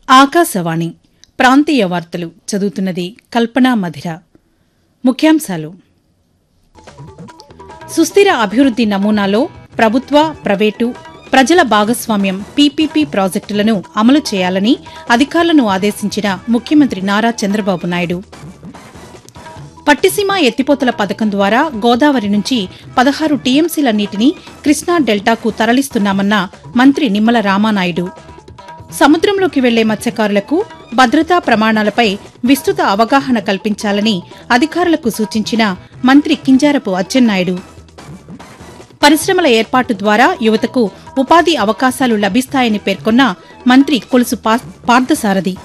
ఆకాశవాణి ప్రాంతీయ వార్తలు చదువుతున్నది కల్పనా మధిర ముఖ్యాంశాలు సుస్థిర అభివృద్ది నమూనాలో ప్రభుత్వ ప్రైవేటు ప్రజల భాగస్వామ్యం పీపీపీ ప్రాజెక్టులను అమలు చేయాలని అధికారులను ఆదేశించిన ముఖ్యమంత్రి నారా చంద్రబాబు నాయుడు పట్టిసీమ ఎత్తిపోతల పథకం ద్వారా గోదావరి నుంచి పదహారు టీఎంసీల నీటిని కృష్ణా డెల్టాకు తరలిస్తున్నామన్న మంత్రి నిమ్మల రామానాయుడు సముద్రంలోకి వెళ్లే మత్స్యకారులకు భద్రతా ప్రమాణాలపై విస్తృత అవగాహన కల్పించాలని అధికారులకు సూచించిన మంత్రి కింజారపు అచ్చెన్నాయుడు పరిశ్రమల ఏర్పాటు ద్వారా యువతకు ఉపాధి అవకాశాలు లభిస్తాయని పేర్కొన్న మంత్రి కొలుసు పా- పార్థసారథి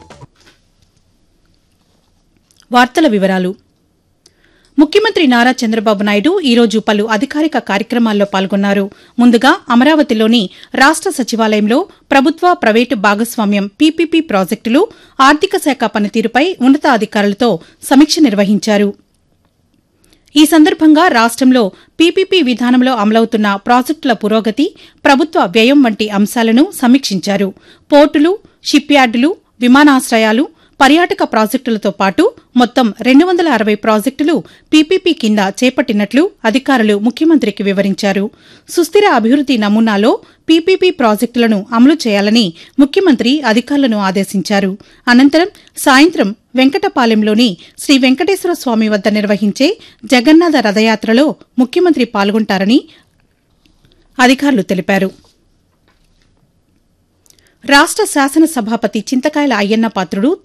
వార్తల వివరాలు ముఖ్యమంత్రి నారా చంద్రబాబు నాయుడు ఈరోజు పలు అధికారిక కార్యక్రమాల్లో పాల్గొన్నారు ముందుగా అమరావతిలోని రాష్ట సచివాలయంలో ప్రభుత్వ ప్రైవేటు భాగస్వామ్యం పీపీపీ ప్రాజెక్టులు ఆర్థిక శాఖ పనితీరుపై ఉన్నతాధికారులతో సమీక్ష నిర్వహించారు ఈ సందర్భంగా రాష్ట్రంలో పీపీపీ విధానంలో అమలవుతున్న ప్రాజెక్టుల పురోగతి ప్రభుత్వ వ్యయం వంటి అంశాలను సమీక్షించారు పోర్టులు షిప్ యార్డులు విమానాశ్రయాలు పర్యాటక ప్రాజెక్టులతో పాటు మొత్తం రెండు వందల అరవై ప్రాజెక్టులు పీపీపీ కింద చేపట్టినట్లు అధికారులు ముఖ్యమంత్రికి వివరించారు సుస్థిర అభివృద్ది నమూనాలో పీపీపీ ప్రాజెక్టులను అమలు చేయాలని ముఖ్యమంత్రి అధికారులను ఆదేశించారు అనంతరం సాయంత్రం వెంకటపాలెంలోని శ్రీ వెంకటేశ్వర స్వామి వద్ద నిర్వహించే జగన్నాథ రథయాత్రలో ముఖ్యమంత్రి పాల్గొంటారని అధికారులు తెలిపారు రాష్ట శాసనసభాపతి చింతకాయల అయ్యన్న పాత్రుడు